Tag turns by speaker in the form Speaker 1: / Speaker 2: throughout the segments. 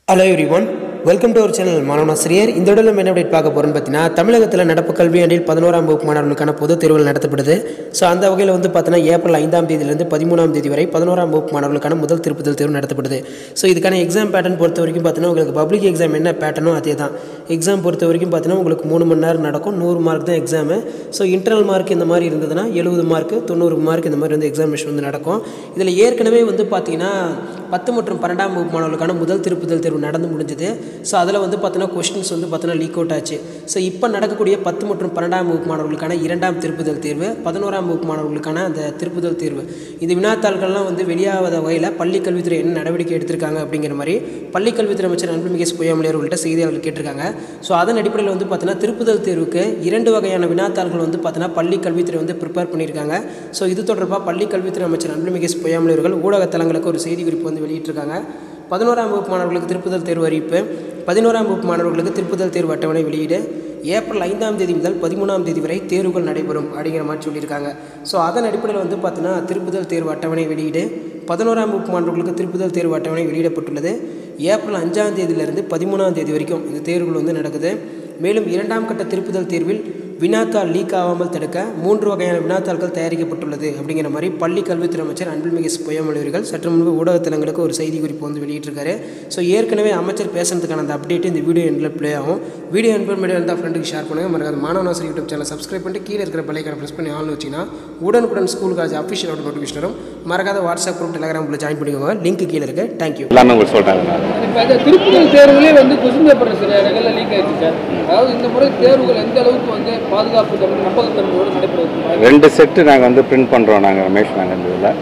Speaker 1: hello everyone welcome to our channel மாணவனாசிரியர் இந்த உடல் நம்ம என்ன அப்டேட் பார்க்க போகிறோம்னு பார்த்தீங்கன்னா தமிழகத்தில் நடப்பு கல்வியாண்டில் பதினோராம் வகுப்பு மாணவர்களுக்கான பொதுத் தேர்வுகள் நடத்தப்படுது ஸோ அந்த வகையில் வந்து பார்த்தீங்கன்னா ஏப்ரல் ஐந்தாம் தேதியிலிருந்து பதிமூணாம் தேதி வரை பதினோராம் வகுப்பு மாணவர்களுக்கான முதல் திருப்புதல் தேர்வு நடத்தப்படுது ஸோ இதுக்கான எக்ஸாம் பேட்டர்ன் பொறுத்த வரைக்கும் பார்த்தீங்கன்னா உங்களுக்கு பப்ளிக் எக்ஸாம் என்ன பேட்டர்னோ அதே தான் எக்ஸாம் பொறுத்த வரைக்கும் பார்த்தீங்கன்னா உங்களுக்கு மூணு மணி நேரம் நடக்கும் நூறு மார்க் தான் எக்ஸாமு ஸோ இன்டர்னல் மார்க் இந்த மாதிரி இருந்ததுன்னா எழுபது மார்க் தொண்ணூறு மார்க் இந்த மாதிரி வந்து எக்ஸாமினேஷன் வந்து நடக்கும் இதில் ஏற்கனவே வந்து பார்த்தீங்கன்னா பத்து மற்றும் பன்னெண்டாம் வகுப்பு மாணவர்களுக்கான முதல் திருப்புதல் தேர்வு நடந்து முடிஞ்சது ஸோ அதில் வந்து பார்த்தீங்கன்னா கொஸ்டின்ஸ் வந்து பார்த்தீங்கன்னா லீக் அவுட் ஆச்சு ஸோ இப்போ நடக்கக்கூடிய பத்து மற்றும் பன்னெண்டாம் வகுப்பு மாணவர்களுக்கான இரண்டாம் திருப்புதல் தேர்வு பதினோராம் வகுப்பு மாணவர்களுக்கான அந்த திருப்புதல் தேர்வு இந்த வினாத்தாள்கள்லாம் வந்து வெளியாகாத வகையில் பள்ளி கல்வித்துறை என்ன நடவடிக்கை எடுத்திருக்காங்க அப்படிங்கிற மாதிரி பள்ளி கல்வித்துறை அமைச்சர் அன்புமிகு பொய்யாமொழி அவர்கள்ட்ட செய்தியாளர்கள் கேட்டிருக்காங்க ஸோ அதன் அடிப்படையில் வந்து பார்த்தீங்கன்னா திருப்புதல் தேர்வுக்கு இரண்டு வகையான வினாத்தாள்கள் வந்து பார்த்தீங்கன்னா பள்ளி கல்வித்துறை வந்து ப்ரிப்பேர் பண்ணியிருக்காங்க ஸோ இது தொடர்பாக பள்ளி கல்வித்துறை அமைச்சர் அன்புமிகு பொய்யாமொழி அவர்கள் ஊடகத்தலங்களுக்கு ஒரு செய்தி குறிப்பு வந்து வெளியிட்டிருக்காங்க பதினோராம் வகுப்பு மாணவர்களுக்கு திருப்புதல் தேர்வு அறிவிப்பு பதினோராம் வகுப்பு மாணவர்களுக்கு திருப்புதல் தேர்வு அட்டவணை வெளியீடு ஏப்ரல் ஐந்தாம் தேதி முதல் பதிமூணாம் தேதி வரை தேர்வுகள் நடைபெறும் அப்படிங்கிற மாதிரி சொல்லியிருக்காங்க ஸோ அதன் அடிப்படையில் வந்து பார்த்தீங்கன்னா திருப்புதல் தேர்வு அட்டவணை வெளியீடு பதினோராம் வகுப்பு மாணவர்களுக்கு திருப்புதல் தேர்வு அட்டவணை வெளியிடப்பட்டுள்ளது ஏப்ரல் அஞ்சாம் தேதியிலிருந்து பதிமூணாம் தேதி வரைக்கும் இந்த தேர்வுகள் வந்து நடக்குது மேலும் இரண்டாம் கட்ட திருப்புதல் தேர்வில் வினாத்தாள் லீக் ஆகாமல் தடுக்க மூன்று வகையான வினாத்தாள்கள் தயாரிக்கப்பட்டுள்ளது அப்படிங்கிற மாதிரி பள்ளி கல்வித்துறை அமைச்சர் அன்பில்மிகு பொய்யாமொழி அவர்கள் சற்று முன்பு ஊடகத்தலங்களுக்கு ஒரு செய்தி குறிப்பு வந்து வெளியிட்டிருக்காரு ஸோ ஏற்கனவே அமைச்சர் பேசுறதுக்கான அந்த அப்டேட் இந்த வீடியோ எண்டில் ப்ளே ஆகும் வீடியோ இன்ஃபர்மேட்டிவ் இருந்தால் ஃப்ரெண்டுக்கு ஷேர் பண்ணுங்கள் மறக்காத மாணவனாசர் யூடியூப் சேனல் சப்ஸ்கிரைப் பண்ணிட்டு கீழே இருக்கிற பெல்லைக்கான ப்ரெஸ் பண்ணி ஆள்னு வச்சிங்கன்னா உடனுக்குடன் school college official out notification வரும் மறக்காத வாட்ஸ்அப் குரூப் டெலிகிராம் குள்ள ஜாயின் பண்ணிக்கோங்க லிங்க் கீழே இருக்கு தேங்க்யூ
Speaker 2: எல்லாமே உங்களுக்கு சொல்கிறாங்க
Speaker 3: இப்போ இந்த திருப்புதல் தேர்வுலேயே வந்து கொஸ்டின் பேப்பர் சில இடங்களில் லீக் ஆயிடுச்சு சார் அதாவது இந்த முறை தேர்வுகள் எந்த அளவுக்கு வந்து பாதுகாப்பு தன்மை நம்பகத்தன்மையோடு நடைபெறுவது
Speaker 2: ரெண்டு செட்டு நாங்கள் வந்து பிரிண்ட் பண்ணுறோம் நாங்கள் ரமேஷ் நாங்கள் இந்த இதில்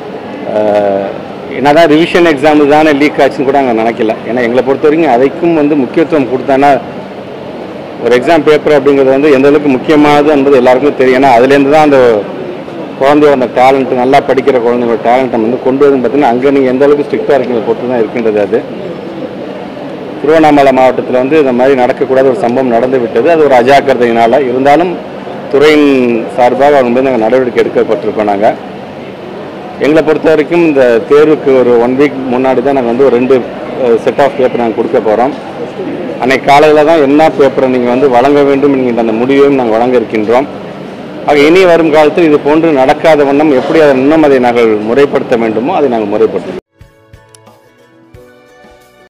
Speaker 2: என்னதான் ரிவிஷன் எக்ஸாம் தானே லீக் ஆச்சுன்னு கூட நாங்கள் நினைக்கல ஏன்னா எங்களை பொறுத்த வரைக்கும் அதுக்கும் வந்து முக்கியத்துவம் கொடுத்தானா ஒரு எக்ஸாம் பேப்பர் அப்படிங்கிறது வந்து எந்த அளவுக்கு முக்கியமானது என்பது எல்லாருக்கும் தெரியும் ஏன்னா அதுலேருந்து தான் அந்த குழந்தையோட அந்த டேலண்ட் நல்லா படிக்கிற குழந்தைங்களோட டேலண்ட்டை வந்து கொண்டு வந்து பார்த்தீங்கன்னா அங்கே நீங்கள் எந்த அளவுக்கு ஸ்ட்ரிக்டாக இருக்கீங்க பொறுத்து தான் இருக்கின்றது அது திருவண்ணாமலை மாவட்டத்தில் வந்து இந்த மாதிரி நடக்கக்கூடாத ஒரு சம்பவம் நடந்து விட்டது அது ஒரு அஜாக்கிரதையினால இருந்தாலும் துறையின் சார்பாக அவங்க மீது நாங்கள் நடவடிக்கை எடுக்கப்பட்டிருக்கோம் நாங்கள் எங்களை பொறுத்த வரைக்கும் இந்த தேர்வுக்கு ஒரு ஒன் வீக் முன்னாடி தான் நாங்கள் வந்து ஒரு ரெண்டு செட் ஆஃப் பேப்பர் நாங்கள் கொடுக்க போகிறோம் அன்னைக்கு காலையில் தான் என்ன பேப்பரை நீங்கள் வந்து வழங்க வேண்டும் என்கின்ற அந்த முடிவையும் நாங்கள் வழங்க இருக்கின்றோம் ஆக இனி வரும் காலத்தில் இது போன்று நடக்காத வண்ணம் எப்படி அதை இன்னும் அதை நாங்கள் முறைப்படுத்த வேண்டுமோ அதை நாங்கள் முறைப்படுத்துவோம்